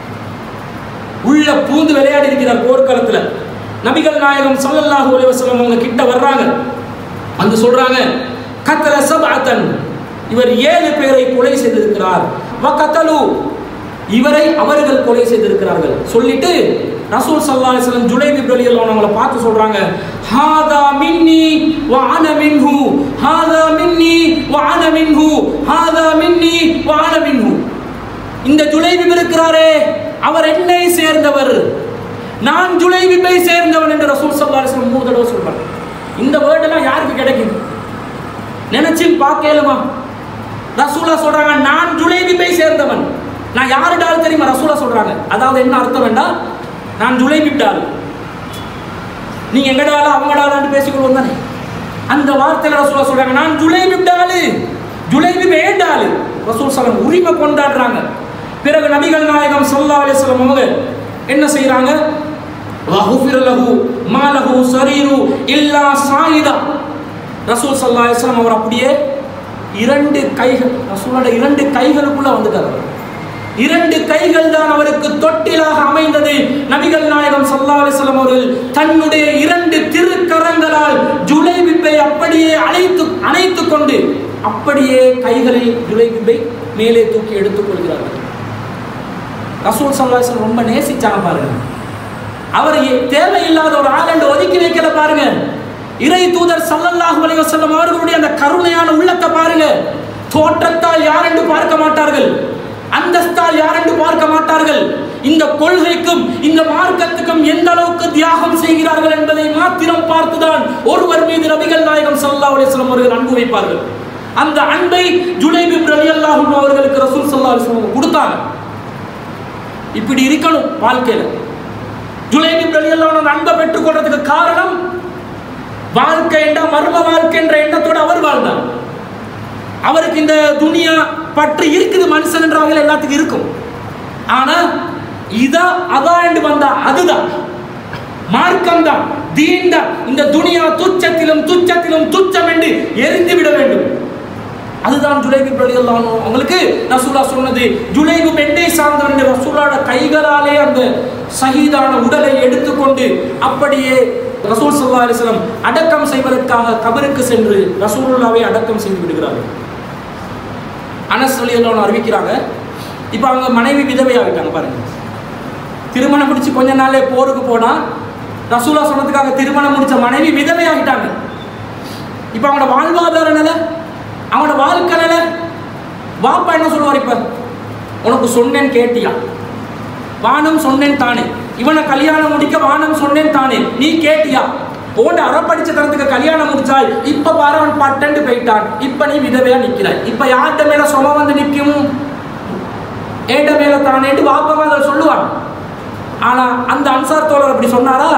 உள்ள பூந்து விளையாடி இருக்கிறார் போர்க்களத்துல நபிகள் நாயகம் ஸல்லல்லாஹு அலைஹி வஸல்லம் அவங்க கிட்ட வர்றாங்க வந்து சொல்றாங்க கத்தல சபஅத்தன் இவர் ஏழு பேரை கொலை செய்திருக்கிறார் வகத்தலு இவரை அவர்கள் கொலை செய்திருக்கிறார்கள் சொல்லிட்டு ரசூல் ஸல்லல்லாஹு அலைஹி வஸல்லம் ஜுலைப் இப்னு ரலியல்லாஹு அவங்கள பார்த்து சொல்றாங்க ஹாதா மின்னி வ அன மின்ஹு ஹாதா மின்னி வ அன மின்ஹு ஹாதா மின்னி வ அன மின்ஹு இந்த ஜுலைபிப் இருக்கிறாரே அவர் என்னை சேர்ந்தவர் நான் ஜுலைபிப்பை சேர்ந்தவன் என்று ரசூல் ஸல்லல்லாஹு அலைஹி வஸல்லம் மூணு தடவை சொல்றாங்க இந்த வேர்ட் எல்லாம் யாருக்கு கிடைக்கும் நினைச்சு பார்க்கலுமா ரசூலா சொல்றாங்க நான் ஜுலைபிப்பை சேர்ந்தவன் நான் யாருடால் தெரியுமா ரசூலா சொல்றாங்க அதாவது என்ன அர்த்தம் வேண்டாம் நான் ஜுலைபிப்டால் நீங்க எங்கடால அவங்கடாலான்னு பேசிக்கொள்வோம் தானே அந்த வார்த்தையில ரசூலா சொல்றாங்க நான் ஜுலைபிப்டாலு ஜுலைபிப் ஏண்டாலு ரசூல் சலம் உரிமை கொண்டாடுறாங்க பிறகு நபிகள் நாயகம் ஸல்லல்லாஹு அலைஹி வஸல்லம் அவங்க என்ன செய்றாங்க வஹுஃபிர லஹு மா லஹு சரீரு இல்லா சாயிதா ரசூல் ஸல்லல்லாஹு அலைஹி வஸல்லம் அவர் அப்படியே இரண்டு கைகள் ரசூலோட இரண்டு கைகளுக்குள்ள வந்துட்டார் அவர். இரண்டு கைகள் தான் அவருக்கு தொட்டிலாக அமைந்தது நபிகள் நாயகம் ஸல்லல்லாஹு அலைஹி வஸல்லம் அவர்கள் தன்னுடைய இரண்டு திருக்கரங்களால் ஜுலைபிப்பை அப்படியே அழைத்து அணைத்துக் கொண்டு அப்படியே கைகளில் ஜுலைபிப்பை மேலே தூக்கி எடுத்துக் கொள்கிறார்கள் ரசூல் ஸல்லல்லாஹு அலைஹி வஸல்லம் ரொம்ப நேசிச்சாங்க பாருங்க அவர் எ- தேவையில்லாத ஒரு ஆளண்டு ஒதுக்கி வைக்கல பாருங்க இறை தூதர் ஸல்லல்லாஹு அலைஹி வஸல்லம் அவர்களுடைய அந்த கருணையான உள்ளத்தை பாருங்க தோற்றத்தால் யாரென்று பார்க்க மாட்டார்கள் அந்தஸ்தால் யாரென்று பார்க்க மாட்டார்கள் இந்த கொள்கைக்கும் இந்த மார்க்கத்துக்கும் எந்த அளவுக்கு தியாகம் செய்கிறார்கள் என்பதை மாத்திரம் பார்த்துதான் ஒருவர் மீது நபிகள் நாயகம் ஸல்லல்லாஹு அலைஹி வஸல்லம் அவர்கள் அன்பு வைப்பார்கள் அந்த அன்பை ஜுலைபிப் ரலியல்லாஹு அன்ஹு அவர்களுக்கு ரசூல் ஸல்லல்லாஹு அலைஹி வஸல்லம் கொடுத்தாங்க இப்படி இருக்கணும் வாழ்க்கையில ஜுலைபி பிரலியல்லான அன்பை பெற்றுக்கொள்றதுக்கு காரணம் வாழ்க்கை என்ற மர்ம வாழ்க்கை என்ற எண்ணத்தோடு அவர் வாழ்ந்தார் அவருக்கு இந்த துனியா பற்றி இருக்குது மனுஷன் என்ற வகையில் எல்லாத்துக்கும் இருக்கும் ஆனா இதா அதா என்று வந்தா அதுதான் மார்க்கம் தான் தீன் தான் இந்த துனியா துச்சத்திலும் துச்சத்திலும் துச்சம் என்று எரிந்து விட வேண்டும் அதுதான் ஜுலைபி ரலியல்லாஹு அவங்களுக்கு ரசூலா சொன்னது ஜுலைபு பெண்ணை சார்ந்தவர் என்று ரசூலாட கைகளாலே அந்த ஷஹீதான உடலை எடுத்துக்கொண்டு அப்படியே ரசூல் ஸல்லல்லாஹு அலைஹி வஸல்லம் அடக்கம் செய்வதற்காக கபருக்கு சென்று ரசூலுல்லாவை அடக்கம் செய்து விடுகிறார்கள் அனஸ் ரலியல்லாஹு அறிவிக்கிறாங்க இப்போ அவங்க மனைவி விதவையாகிட்டாங்க பாருங்க திருமணம் முடிச்சு கொஞ்ச நாளே போருக்கு போனா ரசூலா சொன்னதுக்காக திருமணம் முடிச்ச மனைவி விதவையாகிட்டாங்க இப்போ அவங்களோட வாழ்வாதார நிலை அவனோட வாழ்க்கை நிலை வாப்பா என்ன சொல்லுவார் இப்ப உனக்கு சொன்னேன் கேட்டியா வானம் சொன்னேன் தானே இவனை கல்யாணம் முடிக்க வானம் சொன்னேன் தானே நீ கேட்டியா ஓண்ட அறப்படிச்ச தரத்துக்கு கல்யாணம் முடிச்சாய் இப்ப பாரு அவன் பட்டண்டு போயிட்டான் இப்ப நீ விதவையா நிக்கிறாய் இப்ப யார்கிட்ட மேல சும வந்து நிற்கும் ஏண்ட மேல தானேட்டு வாப்பா அதை சொல்லுவான் ஆனா அந்த அன்சார் தோழர் அப்படி சொன்னாரா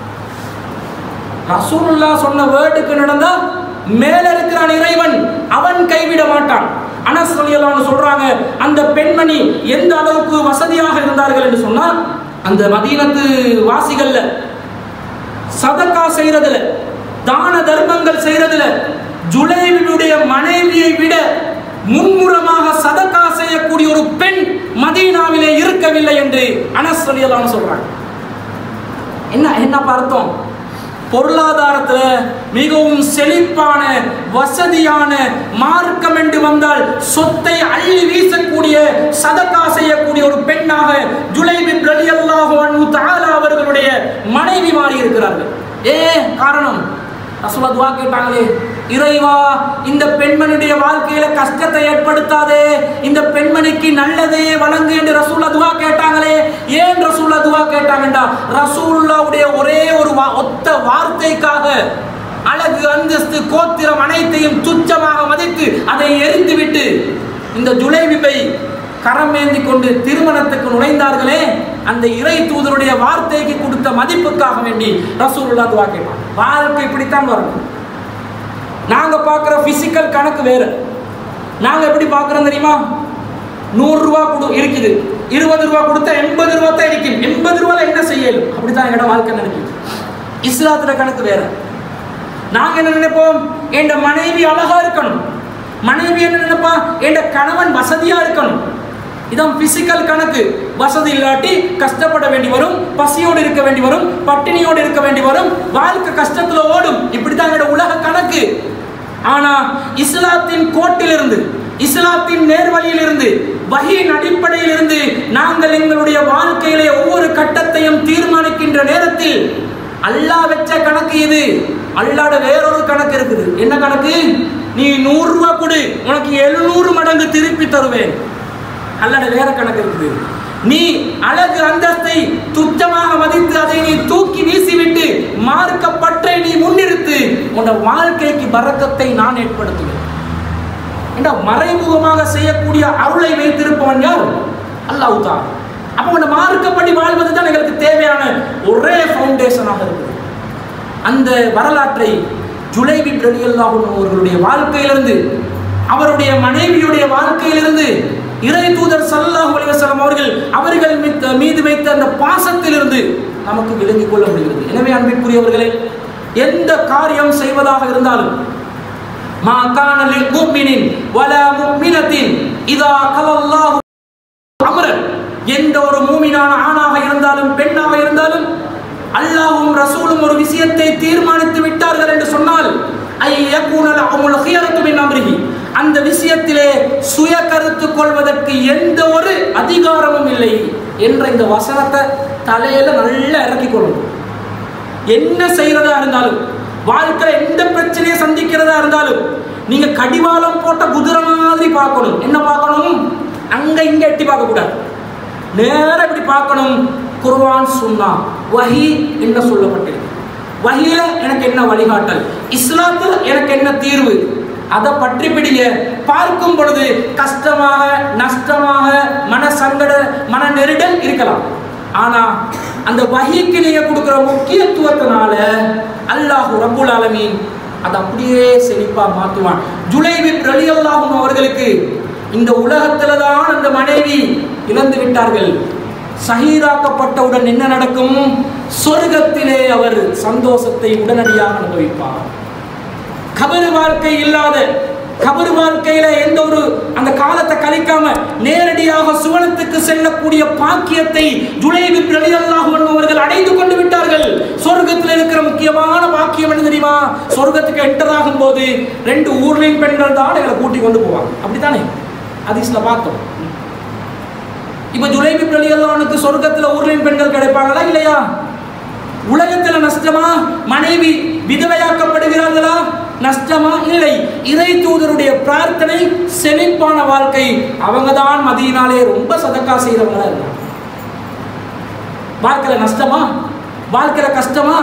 ரசூலுல்லா சொன்ன வேர்டுக்கு நடந்தா மேல இருக்கிறான் இறைவன் அவன் கைவிட மாட்டான் அனஸ் ரலியல்லாஹு சொல்றாங்க அந்த பெண்மணி எந்த அளவுக்கு வசதியாக இருந்தார்கள் என்று சொன்னா அந்த மதீனத்து வாசிகள்ல சதக்கா செய்யறதுல தான தர்மங்கள் செய்யறதுல ஜுலைபியுடைய மனைவியை விட முன்முறமாக சதக்கா செய்யக்கூடிய ஒரு பெண் மதீனாவிலே இருக்கவில்லை என்று அனஸ் ரலியல்லாஹு சொல்றாங்க என்ன என்ன அர்த்தம் பொருளாதாரத்துல மிகவும் செழிப்பான வசதியான மார்க்கம் என்று வந்தால் சொத்தை அள்ளி வீசக்கூடிய சதக்கா செய்யக்கூடிய ஒரு பெண்ணாக ஜுலைபின் ரலியல்லாஹு அன்ஹு தஆலா அவர்களுடைய மனைவி மாறி இருக்கிறார்கள் ஏ காரணம் ரசூலா துவா கேட்டாங்களே இறைவா இந்த பெண்மணியுடைய வாழ்க்கையில கஷ்டத்தை ஏற்படுத்தாதே இந்த பெண்மணிக்கு நல்லதே வழங்கு என்று ரசூலா துவா கேட்டாங்களே ஏன் ரசூலா துவா கேட்டாங்கண்டா ரசூலுல்லாவுடைய ஒரே ஒரு வா- ஒத்த வார்த்தைக்காக அழகு அந்தஸ்து கோத்திரம் அனைத்தையும் துச்சமாக மதித்து அதை எரிந்துவிட்டு இந்த ஜுலைபிபை கரமேந்தி கொண்டு திருமணத்துக்கு நுழைந்தார்களே அந்த இறை தூதருடைய வார்த்தைக்கு கொடுத்த மதிப்புக்காக வேண்டி ரசூலுல்லாஹ் துவா கேட்பான் வாழ்க்கை இப்படித்தான் வரணும் நாங்க பார்க்குற பிசிக்கல் கணக்கு வேற நாங்க எப்படி பார்க்குறோம் தெரியுமா நூறு ரூபா கொடு இருக்குது இருபது ரூபா கொடுத்தா எண்பது ரூபா தான் இருக்கும் எண்பது ரூபால என்ன செய்யலும் அப்படித்தான் எங்களோட வாழ்க்கை நினைக்குது இஸ்லாத்துல கணக்கு வேற நாங்க என்ன நினைப்போம் என் மனைவி அழகா இருக்கணும் மனைவி என்ன நினைப்பா என் கணவன் வசதியா இருக்கணும் இதான் பிசிக்கல் கணக்கு வசதி இல்லாட்டி கஷ்டப்பட வேண்டி வரும் பசியோடு இருக்க வேண்டி வரும் பட்டினியோடு இருக்க வேண்டி வரும் வாழ்க்கை கஷ்டத்துல ஓடும் இப்படித்தான் எங்களோட உலக கணக்கு ஆனா இஸ்லாத்தின் கோட்டிலிருந்து இஸ்லாத்தின் நேர்வழியிலிருந்து வகையின் அடிப்படையிலிருந்து நாங்கள் எங்களுடைய வாழ்க்கையிலே ஒவ்வொரு கட்டத்தையும் தீர்மானிக்கின்ற நேரத்தில் அல்லாஹ் வச்ச கணக்கு இது அல்லாட வேறொரு கணக்கு இருக்குது என்ன கணக்கு நீ நூறு ரூபாய் கொடு உனக்கு எழுநூறு மடங்கு திருப்பி தருவேன் அல்லாட வேற கணக்கு இருக்குது நீ அழகு அந்தஸ்தை துச்சமாக மதித்து அதை நீ தூக்கி வீசிவிட்டு மார்க்கப்பற்றை நீ முன்னிறுத்து உன் வாழ்க்கைக்கு பறக்கத்தை நான் ஏற்படுத்துவேன் என்ற மறைமுகமாக செய்யக்கூடிய அருளை வைத்திருப்பவன் யார் அல்லாஹ் தான் அப்போ உன்னை மார்க்கப்படி வாழ்வது தான் எங்களுக்கு தேவையான ஒரே ஃபவுண்டேஷனாக இருக்குது அந்த வரலாற்றை ஜுலைபி ரலியல்லாஹு அன்ஹு அவர்களுடைய வாழ்க்கையிலிருந்து அவருடைய மனைவியுடைய வாழ்க்கையிலிருந்து இறை தூதர் ஸல்லல்லாஹு அலைஹி வஸல்லம் அவர்கள் அவர்கள் மீது- மீது வைத்த அந்த பாசத்திலிருந்து நமக்கு விளங்கிக் கொள்ள முடிகிறது எனவே அன்பிற்குரியவர்களே எந்த காரியம் செய்வதாக இருந்தாலும் மா கான லில் முஃமினின் வலா முஃமினத்தின் இதா கலல்லாஹு அமரன் எந்த ஒரு மூமினான ஆணாக இருந்தாலும் பெண்ணாக இருந்தாலும் அல்லாஹ்வும் ரசூலும் ஒரு விஷயத்தை தீர்மானித்து விட்டார்கள் என்று சொன்னால் ஐ யகூன லஹுமுல் ஹியரத்து மின் அம்ரிஹி அந்த விஷயத்திலே சுய கருத்து கொள்வதற்கு எந்த ஒரு அதிகாரமும் இல்லை என்ற இந்த வசனத்தை தலையில நல்லா இறக்கி கொள்ளணும் என்ன செய்யறதா இருந்தாலும் வாழ்க்கையில எந்த பிரச்சனையை சந்திக்கிறதா இருந்தாலும் நீங்க கடிவாளம் போட்ட குதிரை மாதிரி பார்க்கணும் என்ன பார்க்கணும் அங்க இங்க எட்டி பார்க்க கூடாது நேரா இப்படி பார்க்கணும் குர்ஆன் சுன்னா வஹி என்ன சொல்லப்பட்டிருக்கு வஹியில எனக்கு என்ன வழிகாட்டல் இஸ்லாத்துல எனக்கு என்ன தீர்வு அதை பற்றி பிடிங்க பார்க்கும் பொழுது கஷ்டமாக நஷ்டமாக மன சங்கட மன நெருடல் இருக்கலாம் ஆனா அந்த வஹிக்கு நீங்க கொடுக்குற முக்கியத்துவத்தினால அல்லாஹ் ரப்புல் ஆலமீன் அதை அப்படியே செழிப்பா மாற்றுவான் ஜுலைபின் ரலியல்லாஹும் அவர்களுக்கு இந்த உலகத்துல தான் அந்த மனைவி இழந்து விட்டார்கள் சஹீராக்கப்பட்டவுடன் என்ன நடக்கும் சொர்க்கத்திலே அவர் சந்தோஷத்தை உடனடியாக அனுபவிப்பார் கபரு வாழ்க்கை இல்லாத கபரு வாழ்க்கையில எந்த ஒரு அந்த காலத்தை கழிக்காம நேரடியாக சுவனத்துக்கு செல்லக்கூடிய பாக்கியத்தை ஜுலைபி ரலியல்லாஹு அன்ஹு அவர்கள் அடைந்து கொண்டு விட்டார்கள் சொர்க்கத்தில் இருக்கிற முக்கியமான பாக்கியம் என்ன தெரியுமா சொர்க்கத்துக்கு என்டர் ஆகும் போது ரெண்டு ஊர்லின் பெண்கள் தான் எங்களை கூட்டி கொண்டு போவாங்க அப்படித்தானே ஹதீஸ்ல பார்த்தோம் இப்ப ஜுலைபி ரலியல்லாஹுனுக்கு சொர்க்கத்துல ஊர்லின் பெண்கள் கிடைப்பாங்களா இல்லையா உலகத்துல நஷ்டமா மனைவி விதவையாக்கப்படுகிறார்களா நஷ்டமா இல்லை இறை தூதருடைய பிரார்த்தனை செழிப்பான வாழ்க்கை அவங்க தான் மதியினாலே ரொம்ப சதக்கா செய்யறவங்களா இருந்தாங்க வாழ்க்கையில நஷ்டமா வாழ்க்கையில கஷ்டமா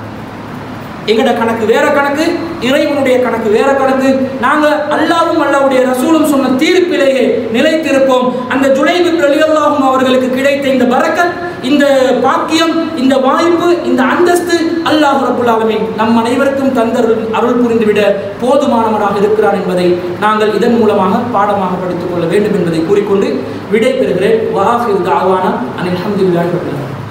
எங்கட கணக்கு வேற கணக்கு இறைவனுடைய கணக்கு வேற கணக்கு நாங்க அல்லாவும் அல்லாவுடைய ரசூலும் சொன்ன தீர்ப்பிலேயே நிலைத்திருப்போம் அந்த ஜுலைபு ரலியல்லாஹும் அவர்களுக்கு கிடைத்த இந்த பரக்கத் இந்த பாக்கியம் இந்த வாய்ப்பு இந்த அந்தஸ்து அல்லாஹ் ரபுல் ஆலமீன் நம் அனைவருக்கும் தந்தருள் அருள் புரிந்துவிட போதுமானவராக இருக்கிறார் என்பதை நாங்கள் இதன் மூலமாக பாடமாக படித்துக் கொள்ள வேண்டும் என்பதை கூறிக்கொண்டு விடை பெறுகிறேன் வாஹிர் தாவானா அனில் அஹமதுல்லாஹி ரபில் ஆலமீன்